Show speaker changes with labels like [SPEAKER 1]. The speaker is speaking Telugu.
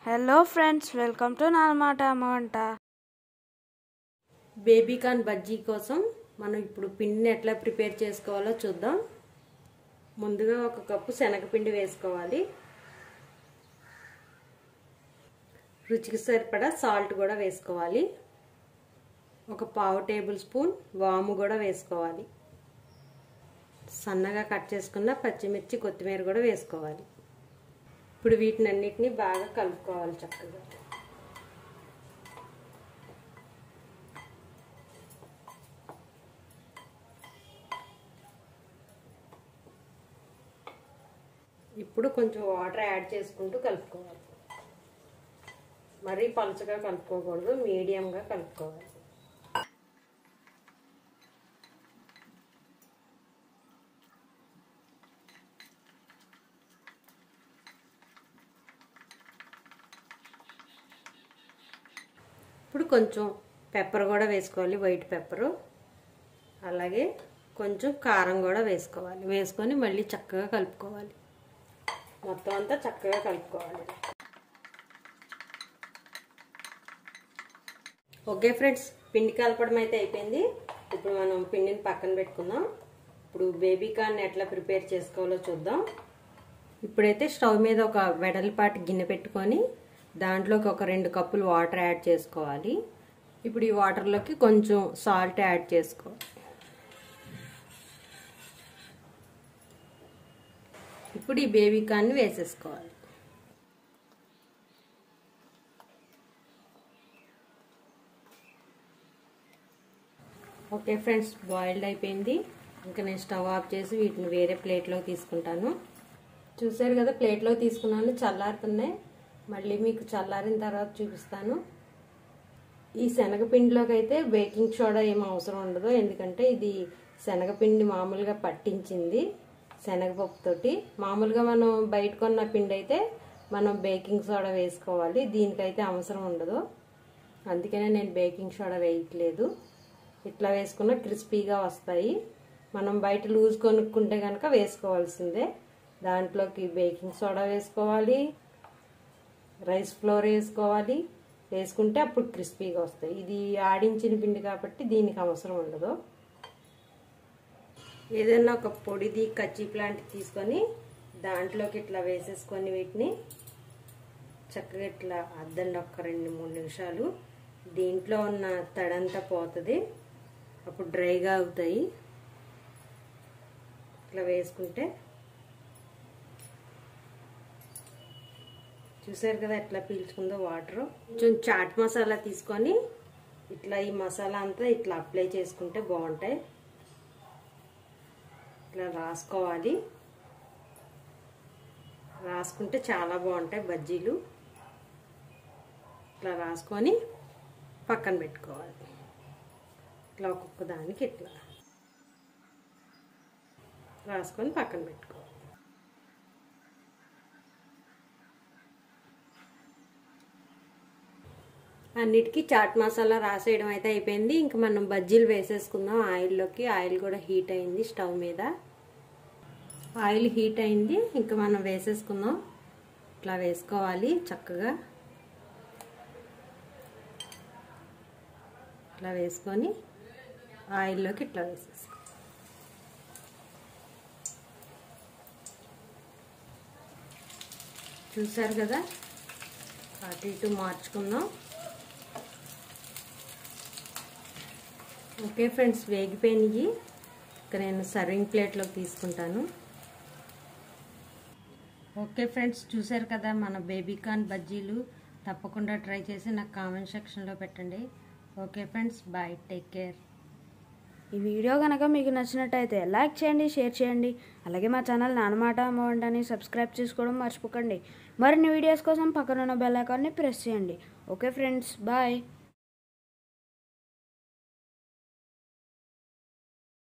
[SPEAKER 1] హలో ఫ్రెండ్స్ వెల్కమ్ టు నాన్నమాట అమ్మ వంట
[SPEAKER 2] బేబీకార్న్ బజ్జీ కోసం మనం ఇప్పుడు పిండిని ఎట్లా ప్రిపేర్ చేసుకోవాలో చూద్దాం ముందుగా ఒక కప్పు శనగపిండి వేసుకోవాలి రుచికి సరిపడా సాల్ట్ కూడా వేసుకోవాలి ఒక పావు టేబుల్ స్పూన్ వాము కూడా వేసుకోవాలి సన్నగా కట్ చేసుకున్న పచ్చిమిర్చి కొత్తిమీర కూడా వేసుకోవాలి ఇప్పుడు వీటిని అన్నిటినీ బాగా కలుపుకోవాలి చక్కగా ఇప్పుడు కొంచెం వాటర్ యాడ్ చేసుకుంటూ కలుపుకోవాలి మరీ పలుచగా కలుపుకోకూడదు మీడియంగా కలుపుకోవాలి ఇప్పుడు కొంచెం పెప్పర్ కూడా వేసుకోవాలి వైట్ పెప్పరు అలాగే కొంచెం కారం కూడా వేసుకోవాలి వేసుకొని మళ్ళీ చక్కగా కలుపుకోవాలి మొత్తం అంతా చక్కగా కలుపుకోవాలి ఓకే ఫ్రెండ్స్ పిండి కలపడం అయితే అయిపోయింది ఇప్పుడు మనం పిండిని పక్కన పెట్టుకుందాం ఇప్పుడు బేబీ కార్న్ ఎట్లా ప్రిపేర్ చేసుకోవాలో చూద్దాం ఇప్పుడైతే స్టవ్ మీద ఒక వెడల్పాటి గిన్నె పెట్టుకొని దాంట్లోకి ఒక రెండు కప్పులు వాటర్ యాడ్ చేసుకోవాలి ఇప్పుడు ఈ వాటర్లోకి కొంచెం సాల్ట్ యాడ్ చేసుకోవాలి ఇప్పుడు ఈ బేబీ కార్న్ని వేసేసుకోవాలి ఓకే ఫ్రెండ్స్ బాయిల్డ్ అయిపోయింది ఇంకా నేను స్టవ్ ఆఫ్ చేసి వీటిని వేరే ప్లేట్లో తీసుకుంటాను చూసారు కదా ప్లేట్లో తీసుకున్నాను చల్లారుతున్నాయి మళ్ళీ మీకు చల్లారిన తర్వాత చూపిస్తాను ఈ శనగపిండిలోకి అయితే బేకింగ్ సోడా ఏం అవసరం ఉండదు ఎందుకంటే ఇది శనగపిండి మామూలుగా పట్టించింది శనగపప్పుతోటి మామూలుగా మనం బయట కొన్న పిండి అయితే మనం బేకింగ్ సోడా వేసుకోవాలి దీనికైతే అవసరం ఉండదు అందుకనే నేను బేకింగ్ సోడా వేయట్లేదు ఇట్లా వేసుకున్న క్రిస్పీగా వస్తాయి మనం బయట లూజ్ కొనుక్కుంటే కనుక వేసుకోవాల్సిందే దాంట్లోకి బేకింగ్ సోడా వేసుకోవాలి రైస్ ఫ్లోర్ వేసుకోవాలి వేసుకుంటే అప్పుడు క్రిస్పీగా వస్తాయి ఇది ఆడించిన పిండి కాబట్టి దీనికి అవసరం ఉండదు ఏదైనా ఒక పొడిది కచ్చి ప్లాంట్ తీసుకొని దాంట్లోకి ఇట్లా వేసేసుకొని వీటిని చక్కగా ఇట్లా అద్దండి ఒక్క రెండు మూడు నిమిషాలు దీంట్లో ఉన్న తడంతా పోతుంది అప్పుడు డ్రైగా అవుతాయి ఇట్లా వేసుకుంటే చూసారు కదా ఎట్లా పీల్చుకుందో వాటర్ కొంచెం చాట్ మసాలా తీసుకొని ఇట్లా ఈ మసాలా అంతా ఇట్లా అప్లై చేసుకుంటే బాగుంటాయి ఇట్లా రాసుకోవాలి రాసుకుంటే చాలా బాగుంటాయి బజ్జీలు ఇట్లా రాసుకొని పక్కన పెట్టుకోవాలి ఇట్లా ఒక్కొక్క దానికి ఇట్లా రాసుకొని పక్కన పెట్టుకోవాలి అన్నిటికీ చాట్ మసాలా రాసేయడం అయితే అయిపోయింది ఇంకా మనం బజ్జీలు వేసేసుకుందాం ఆయిల్లోకి ఆయిల్ కూడా హీట్ అయింది స్టవ్ మీద ఆయిల్ హీట్ అయింది ఇంకా మనం వేసేసుకుందాం ఇట్లా వేసుకోవాలి చక్కగా ఇట్లా వేసుకొని ఆయిల్లోకి ఇట్లా వేసేసుకో చూసారు కదా అటు ఇటు మార్చుకుందాం ఓకే ఫ్రెండ్స్ వేగిపోయినాయి ఇక నేను సర్వింగ్ ప్లేట్లోకి తీసుకుంటాను ఓకే ఫ్రెండ్స్ చూసారు కదా మన బేబీకార్న్ బజ్జీలు తప్పకుండా ట్రై చేసి నాకు కామెంట్ సెక్షన్లో పెట్టండి okay friends bye take care
[SPEAKER 1] ఈ వీడియో కనుక మీకు నచ్చినట్టయితే లైక్ చేయండి షేర్ చేయండి అలాగే మా ఛానల్ నాన్నమాట అమ్మవంటని సబ్స్క్రైబ్ చేసుకోవడం మర్చిపోకండి మరిన్ని వీడియోస్ కోసం పక్కనున్న బెల్ ఐకాన్ని ప్రెస్ చేయండి ఓకే ఫ్రెండ్స్ బాయ్